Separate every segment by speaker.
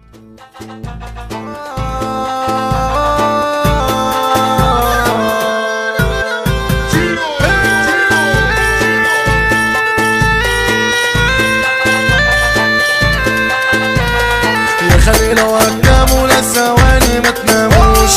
Speaker 1: يا خلينا وقام ولا ثواني ما تناموش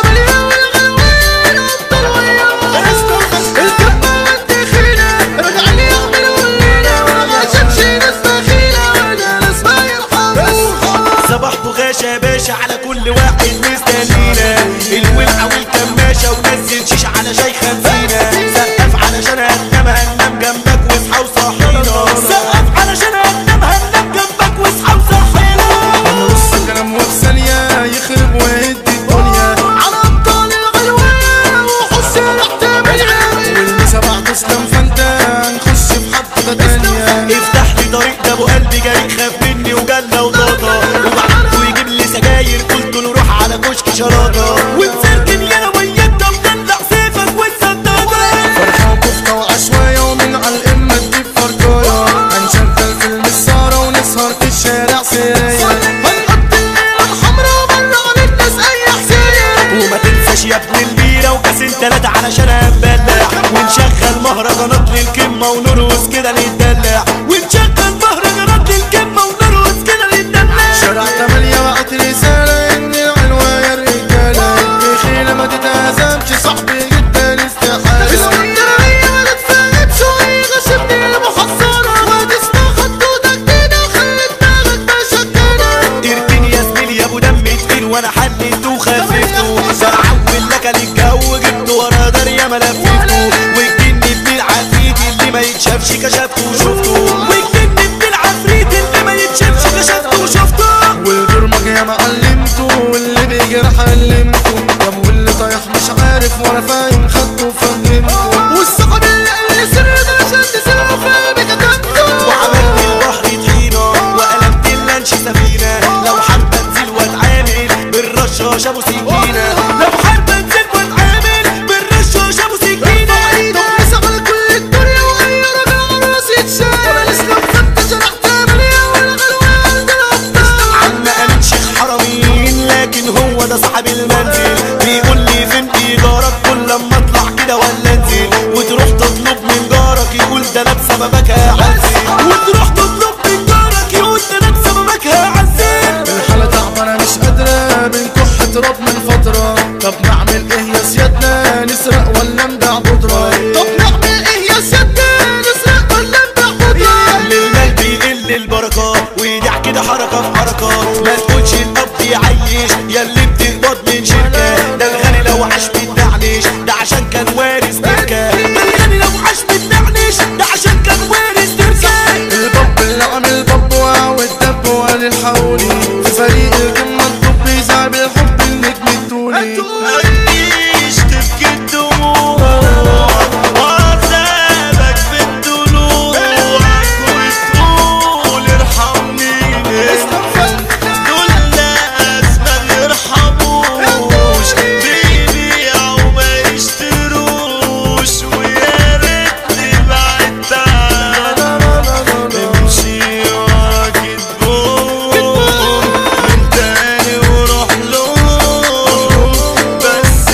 Speaker 2: صباحته غاشة يا باشا على كل واحد مستنينا الولعة والكماشة ونزل شيش على شاي خمسينة سقف علشان هننام هننام جنبك واصحى وصحينا سقف علشان هننام هننام جنبك واصحى وصحينا
Speaker 1: نص كلام وفي ثانية يخرب ويدي الدنيا
Speaker 2: على ابطال الغلوان وحسين
Speaker 1: والمسا بعد تسلم فانت هنخش في حفلة تانية
Speaker 2: افتح لي طريق ده ابو قلبي جريء خاف مني وجنة وطاطا وبعته يجيب لي سجاير قلت له روح على كشك شراطة ونسركن يا وياك ده مدلع سيفك والسدادة
Speaker 1: فرحة وكفتة وعشوائية ومن على القمة تجيب فرجاية هنشغل فيلم السهرة ونسهر في الشارع سيرية
Speaker 2: هنحط الليلة الحمرا وبره على الناس اي حسين وما تنساش يا ابن البيرة وكاسين تلاتة علشان هنبلع ونشغل مهرجانات للكمة ونرقص كده نتدلع ونشغل مهرجانات للكمة ونرقص كده نتدلع
Speaker 1: شارع تمانية وقت رسالة إن العنوة يا الرجالة بخيلة ما تتهزمش صاحبي جدا استحالة
Speaker 2: اسكندرية ما تتفهمش وهي غشمني المحصرة وهتسمع خطوطة جديدة وخلي دماغك مشكلة اركني يا زميلي يا ابو دم تقيل وانا حليته وخففته فرعون لك الجو جبته ورا دار يا ملففته والجن ابن العفريت اللي ما يتشافش كشفته وشفته والجن ابن العفريت اللي ما يتشافش كشفته وشفته
Speaker 1: والبرمج يا معلمته واللي بيجرح علمته طب واللي طايح مش عارف ولا فاهم خدته وفهمته
Speaker 2: والصحاب اللي قال لي سر ده عشان تسيبه في كتبته وعملت البحر طحينة وقلبت اللانش سفينة لو حابب انزل واتعامل بالرشاش ابو سكينة لو حابب انزل واتعامل بالرشاش ابو سكينة طب على كل الدنيا واي راجل على راسي يتشال الاسلام فتش انا احتمال يا والغلوان ده الابطال عم امين شيخ حرمين لكن هو ده صاحب المنزل بيقول لي فين ايجارك كل لما اطلع كده ولا انزل وتروح تطلب من جارك يقول ده انا بسببك هعزل وتروح تطلب من جارك يقول ده انا بسببك هعزل
Speaker 1: الحالة تعبانة مش قادرة بنكح تراب من فترة طب نعمل ايه يا سيادنا نسرق ولا نبيع بودرة
Speaker 2: طب نعمل ايه يا سيادنا نسرق ولا نبيع خضرة للمال بيقل البركة ويدع كده حركة في حركة ما تقولش الاب يعيش يا اللي بتقبض من شركة ده الغني لو عاش بتنعنش ده عشان كان وارث تركة ده الغني لو عاش بتنعنش ده عشان كان وارث تركة
Speaker 1: الباب اللي عامل باب والدب وقال الحقوني في فريق القمة الطب بيزعل بالحب النجم التوني
Speaker 2: عيش تبكي الدموع وعذابك في الضلوع وتقول ارحمني دول ناس ما بيرحموش بيبيعوا ما يشتروش ويا ريتني بعدت عنك امشي وراك تقوم من تاني وروح لهم بس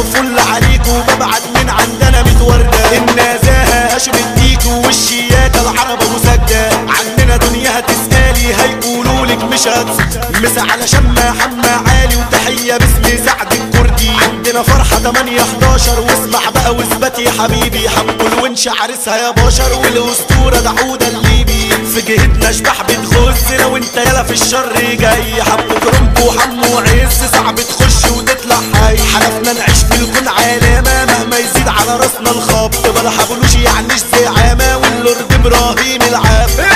Speaker 2: وفل عليكوا ببعت من عندنا ميت وردة النزاهة هاشم الديكو والشياكة العربة مسجة عندنا دنيا هتسألي هيقولوا لك مش هتص مسا على شمة حمى عالي وتحية باسم سعد الكردي عندنا فرحة 8 11 واسمع بقى واثبت يا حبيبي حبوا الونش عرسها يا بشر والاسطورة دعودة الليبي في جهتنا اشباح بتخز لو انت يلا في الشر جاي حبوا كرنب وحمو عز صعب تخش وتطلع حي حلفنا نعيش في الكون علامة مهما يزيد على راسنا الخبط بلا حبلوش يعني زعامة واللورد ابراهيم العاب